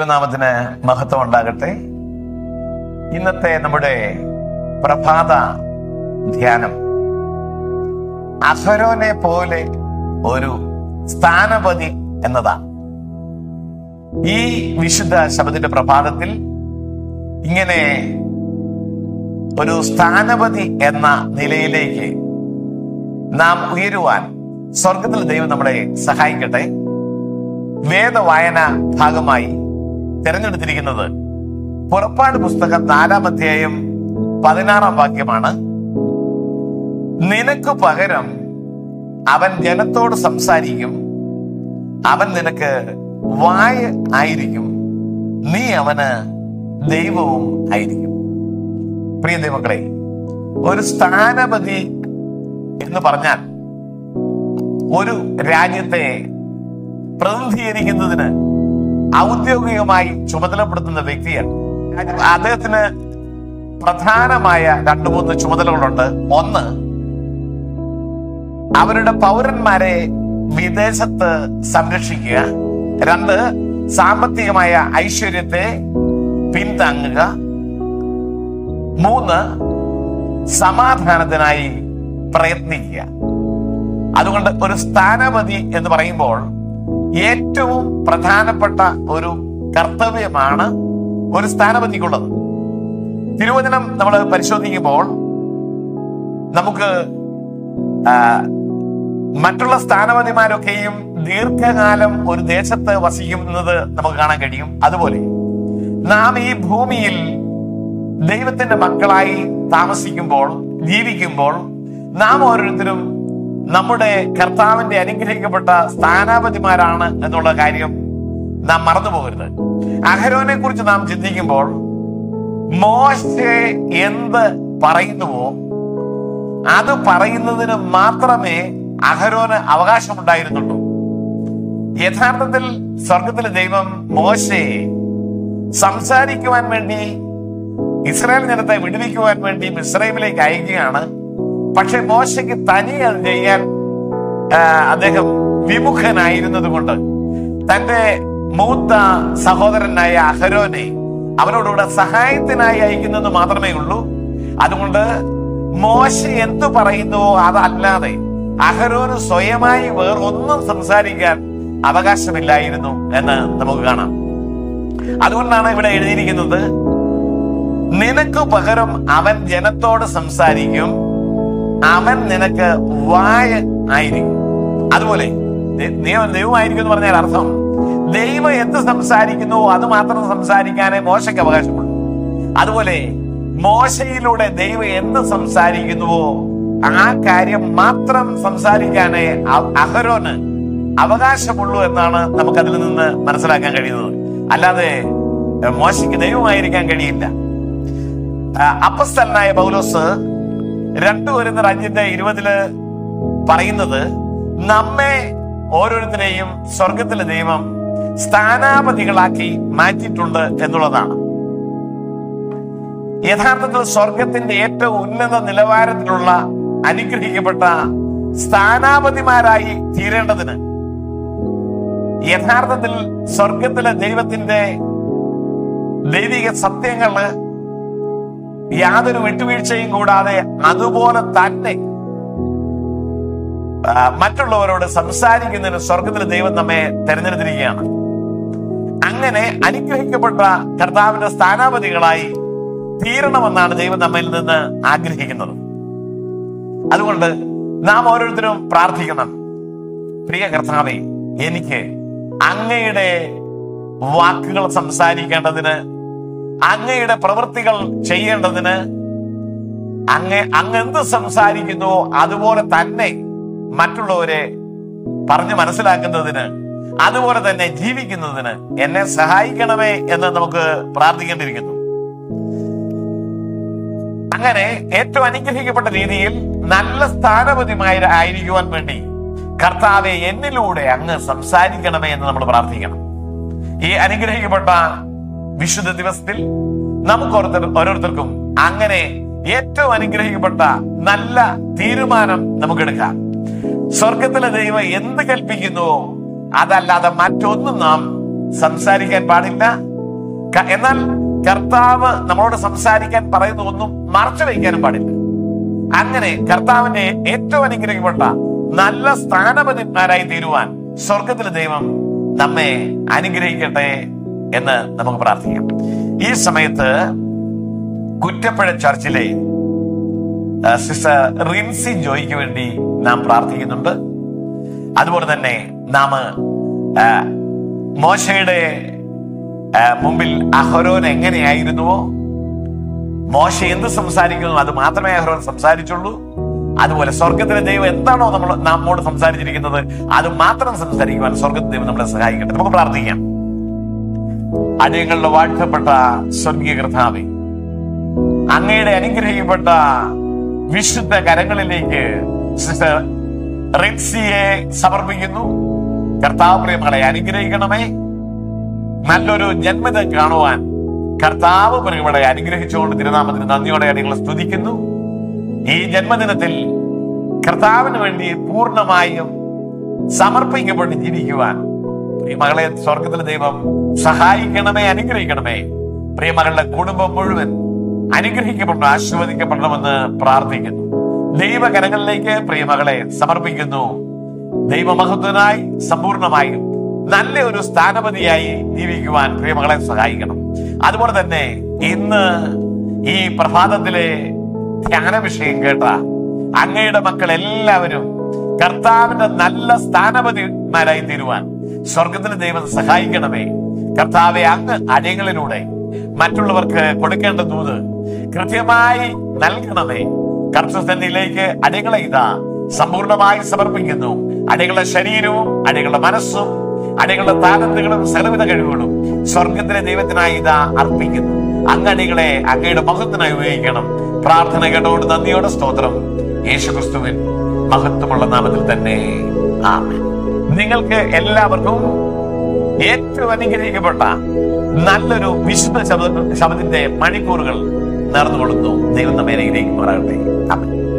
ദൈവനാമത്തിന് മഹത്വം ഉണ്ടാകട്ടെ ഇന്നത്തെ നമ്മുടെ പ്രഭാത ധ്യാനം അഹരോനെ പോലെ ഒരു സ്ഥാനപതി എന്നതാണ് ഈ വിശുദ്ധ ശബദിന്റെ പ്രഭാതത്തിൽ ഇങ്ങനെ ഒരു സ്ഥാനപതി എന്ന നിലയിലേക്ക് നാം ഉയരുവാൻ സ്വർഗത്തിൽ ദൈവം നമ്മളെ സഹായിക്കട്ടെ വേദവായന ഭാഗമായി തിരഞ്ഞെടുത്തിരിക്കുന്നത് പുറപ്പാട് പുസ്തകം നാലാം അധ്യായം പതിനാറാം വാക്യമാണ് നിനക്ക് പകരം അവൻ ജനത്തോട് സംസാരിക്കും അവൻ നിനക്ക് വായ ആയിരിക്കും നീ അവന് ദൈവവും ആയിരിക്കും പ്രിയ ദൈവങ്ങളെ ഒരു സ്ഥാനപതി എന്ന് പറഞ്ഞാൽ ഒരു രാജ്യത്തെ പ്രതിനിധീകരിക്കുന്നതിന് ഔദ്യോഗികമായി ചുമതലപ്പെടുത്തുന്ന വ്യക്തിയാണ് അദ്ദേഹത്തിന് പ്രധാനമായ രണ്ടു മൂന്ന് ചുമതലകളുണ്ട് ഒന്ന് അവരുടെ പൗരന്മാരെ വിദേശത്ത് സംരക്ഷിക്കുക രണ്ട് സാമ്പത്തികമായ ഐശ്വര്യത്തെ പിന്താങ്ങുക മൂന്ന് സമാധാനത്തിനായി പ്രയത്നിക്കുക അതുകൊണ്ട് ഒരു സ്ഥാനപതി എന്ന് പറയുമ്പോൾ ഏറ്റവും പ്രധാനപ്പെട്ട ഒരു കർത്തവ്യമാണ് ഒരു സ്ഥാനപതിക്കുള്ളത് തിരുവചനം നമ്മൾ പരിശോധിക്കുമ്പോൾ നമുക്ക് ആ, മറ്റുള്ള സ്ഥാനപതിമാരൊക്കെയും ദീർഘകാലം ഒരു ദേശത്ത് വസിക്കുന്നത് നമുക്ക് കാണാൻ കഴിയും അതുപോലെ നാം ഈ ഭൂമിയിൽ ദൈവത്തിന്റെ മക്കളായി താമസിക്കുമ്പോൾ ജീവിക്കുമ്പോൾ നാം ഓരോരുത്തരും നമ്മുടെ കർത്താവിന്റെ അനുഗ്രഹിക്കപ്പെട്ട സ്ഥാനാപതിമാരാണ് എന്നുള്ള കാര്യം നാം മറന്നുപോകരുത് അഹരോനെ കുറിച്ച് നാം ചിന്തിക്കുമ്പോൾ മോശെ എന്ത് പറയുന്നുവോ അത് പറയുന്നതിന് മാത്രമേ അഹരോന് അവകാശമുണ്ടായിരുന്നുള്ളൂ യഥാർത്ഥത്തിൽ സ്വർഗത്തിലെ ദൈവം മോശയെ സംസാരിക്കുവാൻ വേണ്ടി ഇസ്രായേൽ ജനത്തെ വിടുവിക്കുവാൻ വേണ്ടി മിസ്രൈമിലേക്ക് അയക്കുകയാണ് പക്ഷെ മോശയ്ക്ക് തനി അത് ചെയ്യാൻ ആ, അദ്ദേഹം വിമുഖനായിരുന്നത് കൊണ്ട് തന്റെ മൂത്ത സഹോദരനായ അഹരോനെ അവനോടുകൂടെ സഹായത്തിനായി അയക്കുന്നത് മാത്രമേ ഉള്ളൂ അതുകൊണ്ട് മോശ എന്തു പറയുന്നുവോ അതല്ലാതെ അഹരോന് സ്വയമായി വേറൊന്നും സംസാരിക്കാൻ അവകാശമില്ലായിരുന്നു എന്ന് നമുക്ക് കാണാം അതുകൊണ്ടാണ് ഇവിടെ എഴുതിയിരിക്കുന്നത് നിനക്ക് പകരം അവൻ ജനത്തോട് സംസാരിക്കും അവൻ നിനക്ക് വായ ആയിരിക്കും അതുപോലെ ദൈ- ദൈവം ദൈവമായിരിക്കും എന്ന് പറഞ്ഞാൽ അർത്ഥം ദൈവം എന്ത് സംസാരിക്കുന്നുവോ അത് മാത്രം സംസാരിക്കാനേ മോശയ്ക്ക് അവകാശമുള്ളൂ അതുപോലെ മോശയിലൂടെ ദൈവം എന്ത് സംസാരിക്കുന്നുവോ ആ കാര്യം മാത്രം സംസാരിക്കാനേ അ- അഹരോന് അവകാശമുള്ളൂ എന്നാണ് നമുക്ക് അതിൽ നിന്ന് മനസ്സിലാക്കാൻ കഴിയുന്നത് അല്ലാതെ എഹ്, മോശയ്ക്ക് ദൈവമായിരിക്കാൻ കഴിയില്ല ആ, അപ്പസ്തലനായ പൗലോസ് രണ്ടു വരുന്ന അഞ്ചിന്റെ ഇരുപതില് പറയുന്നത് നമ്മെ ഓരോരുത്തരെയും സ്വർഗത്തിലെ ദൈവം സ്ഥാനാപതികളാക്കി മാറ്റിയിട്ടുണ്ട് എന്നുള്ളതാണ് യഥാർത്ഥത്തിൽ സ്വർഗത്തിന്റെ ഏറ്റവും ഉന്നത നിലവാരത്തിലുള്ള അനുഗ്രഹിക്കപ്പെട്ട സ്ഥാനാപതിമാരായി തീരേണ്ടതിന് യഥാർത്ഥത്തിൽ സ്വർഗത്തിലെ ദൈവത്തിന്റെ ദൈവിക സത്യങ്ങള് യാതൊരു വിട്ടുവീഴ്ചയും കൂടാതെ അതുപോലെ തന്നെ ആ, മറ്റുള്ളവരോട് സംസാരിക്കുന്നതിന് സ്വർഗത്തിലെ ദൈവം നമ്മെ തെരഞ്ഞെടുത്തിരിക്കുകയാണ് അങ്ങനെ അനുഗ്രഹിക്കപ്പെട്ട കർത്താവിന്റെ സ്ഥാനാപതികളായി തീരണമെന്നാണ് ദൈവം നമ്മിൽ നിന്ന് ആഗ്രഹിക്കുന്നത് അതുകൊണ്ട് നാം ഓരോരുത്തരും പ്രാർത്ഥിക്കണം പ്രിയ കർത്താവെ എനിക്ക് അങ്ങയുടെ വാക്കുകൾ സംസാരിക്കേണ്ടതിന് അങ്ങയുടെ പ്രവൃത്തികൾ ചെയ്യേണ്ടതിന് അങ്ങ് അങ്ങ് എന്ത് സംസാരിക്കുന്നുവോ അതുപോലെ തന്നെ മറ്റുള്ളവരെ പറഞ്ഞു മനസ്സിലാക്കുന്നതിന് അതുപോലെ തന്നെ ജീവിക്കുന്നതിന് എന്നെ സഹായിക്കണമേ എന്ന് നമുക്ക് പ്രാർത്ഥിക്കേണ്ടിയിരിക്കുന്നു അങ്ങനെ ഏറ്റവും അനുഗ്രഹിക്കപ്പെട്ട രീതിയിൽ നല്ല സ്ഥാനപതിമായ ആയിരിക്കുവാൻ വേണ്ടി കർത്താവെ എന്നിലൂടെ അങ്ങ് സംസാരിക്കണമേ എന്ന് നമ്മൾ പ്രാർത്ഥിക്കണം ഈ അനുഗ്രഹിക്കപ്പെട്ട വിശുദ്ധ ദിവസത്തിൽ നമുക്ക് ഓരോരുത്തർ ഓരോരുത്തർക്കും അങ്ങനെ ഏറ്റവും അനുഗ്രഹിക്കപ്പെട്ട നല്ല തീരുമാനം നമുക്കെടുക്കാം സ്വർഗത്തിലെ ദൈവം എന്ത് കൽപ്പിക്കുന്നുവോ അതല്ലാതെ മറ്റൊന്നും നാം സംസാരിക്കാൻ പാടില്ല ക- എന്നാൽ കർത്താവ് നമ്മളോട് സംസാരിക്കാൻ പറയുന്ന ഒന്നും മറച്ചു വയ്ക്കാനും പാടില്ല അങ്ങനെ കർത്താവിന്റെ ഏറ്റവും അനുഗ്രഹിക്കപ്പെട്ട നല്ല സ്ഥാനപതിമാരായി തീരുവാൻ സ്വർഗത്തിലെ ദൈവം നമ്മെ അനുഗ്രഹിക്കട്ടെ എന്ന് നമുക്ക് പ്രാർത്ഥിക്കാം ഈ സമയത്ത് കുറ്റപ്പുഴ ചർച്ചിലെ ആ, സിസ്റ്റർ റിൻസി ജോയിക്ക് വേണ്ടി നാം പ്രാർത്ഥിക്കുന്നുണ്ട് അതുപോലെ തന്നെ നാം ആ, മോശയുടെ ആ, മുമ്പിൽ അഹരോൻ എങ്ങനെയായിരുന്നുവോ മോശ എന്ത് സംസാരിക്കുന്നു അത് മാത്രമേ അഹ്റോൻ സംസാരിച്ചുള്ളൂ അതുപോലെ സ്വർഗത്തിലെ ദൈവം എന്താണോ നമ്മൾ നമ്മോട് സംസാരിച്ചിരിക്കുന്നത് അത് മാത്രം സംസാരിക്കുവാൻ സ്വർഗത്തിലെ ദൈവം നമ്മളെ സഹായിക്കട്ടെ നമുക്ക് പ്രാർത്ഥിക്കാം അടിയങ്ങളുടെ വാഴ്ത്തപ്പെട്ട സ്വർഗീയ കർത്താവെ അങ്ങയുടെ അനുഗ്രഹിക്കപ്പെട്ട വിശുദ്ധ കരങ്ങളിലേക്ക് സിസ്റ്റർ റിൻസിയെ സമർപ്പിക്കുന്നു കർത്താവ് പ്രിയമകളെ അനുഗ്രഹിക്കണമേ നല്ലൊരു ജന്മദിനം കാണുവാൻ കർത്താവ് പ്രിയമകളെ അനുഗ്രഹിച്ചുകൊണ്ട് തിരുനാമത്തിന് നന്ദിയോടെ അടികളെ സ്തുതിക്കുന്നു ഈ ജന്മദിനത്തിൽ കർത്താവിന് വേണ്ടി പൂർണ്ണമായും സമർപ്പിക്കപ്പെട്ട് ജീവിക്കുവാൻ പ്രിയമകളെ സ്വർഗത്തിലെ ദൈവം സഹായിക്കണമേ അനുഗ്രഹിക്കണമേ പ്രിയമകളുടെ കുടുംബം മുഴുവൻ അനുഗ്രഹിക്കപ്പെടണം ആശീർവദിക്കപ്പെടണമെന്ന് പ്രാർത്ഥിക്കുന്നു ദൈവകരങ്ങളിലേക്ക് പ്രിയമകളെ സമർപ്പിക്കുന്നു ദൈവമഹത്വനായി സമ്പൂർണമായും നല്ല ഒരു സ്ഥാനപതിയായി ജീവിക്കുവാൻ പ്രിയമകളെ സഹായിക്കണം അതുപോലെ തന്നെ ഇന്ന് ഈ പ്രഭാതത്തിലെ ധ്യാന വിഷയം കേട്ട അങ്ങയുടെ മക്കൾ എല്ലാവരും കർത്താവിന്റെ നല്ല സ്ഥാനപതിമാരായി തീരുവാൻ സ്വർഗത്തിലെ ദൈവം സഹായിക്കണമേ കർത്താവെ അങ്ങ് അടിയങ്ങളിലൂടെ മറ്റുള്ളവർക്ക് കൊടുക്കേണ്ട ദൂത് കൃത്യമായി നൽകണമേ കർത്തസന്നിധിയിലേക്ക് അടികളെ ഇതാ സമ്പൂർണമായി സമർപ്പിക്കുന്നു അടികളുടെ ശരീരവും അടികളുടെ മനസ്സും അടികളുടെ താലന്തുകളും സകലവിധ കഴിവുകളും സ്വർഗത്തിലെ ദൈവത്തിനായി ഇതാ അർപ്പിക്കുന്നു അങ്ങടികളെ അങ്ങയുടെ മഹത്വത്തിനായി ഉപയോഗിക്കണം പ്രാർത്ഥന കേട്ടോട് നന്ദിയോടെ സ്തോത്രം യേശുക്രിസ്തുവിൻ മഹത്വമുള്ള നാമത്തിൽ തന്നെ ആമേൻ നിങ്ങൾക്ക് എല്ലാവർക്കും ഏറ്റവും അനുഗ്രഹിക്കപ്പെട്ട നല്ലൊരു വിശുദ്ധ ശബ്ദ ശബ്ദത്തിന്റെ മണിക്കൂറുകൾ നേർന്നുകൊള്ളുന്നു ദൈവം നമ്മെ അനുഗ്രഹിക്കുമാറാകട്ടെ ആമേൻ